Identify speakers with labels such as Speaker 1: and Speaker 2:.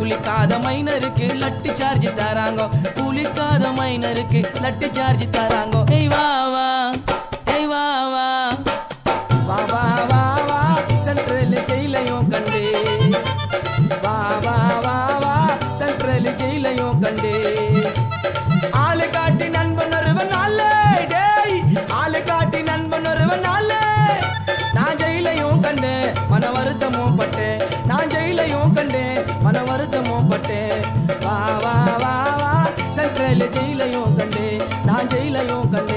Speaker 1: குளிக்காத மைனருக்கு laddu charge தராங்க குளிக்காத மைனருக்கு laddu charge தராங்க ஏய் வா வா ஏய் வா வா வா வா வா வா சென்ட்ரல் ஜெயிலையும் கண்டே வா வா வா வா சென்ட்ரல் ஜெயிலையும் கண்டே ஆளு காட்டி நண்பன் ஒருவன் அல்ல டேய் ஆளு காட்டி நண்பன் ஒருவன் அல்ல நான் ஜெயிலையும் கண்டேன் மன வருத்தமும் பட்டேன் நான் ஜெயிலையும் கண்டேன் மன வருத்தமும் பட்டேன் வா வா வா வா சென்ட்ரல் ஜெயிலையும் கண்டேன் நான் ஜெயிலையும் கண்டேன்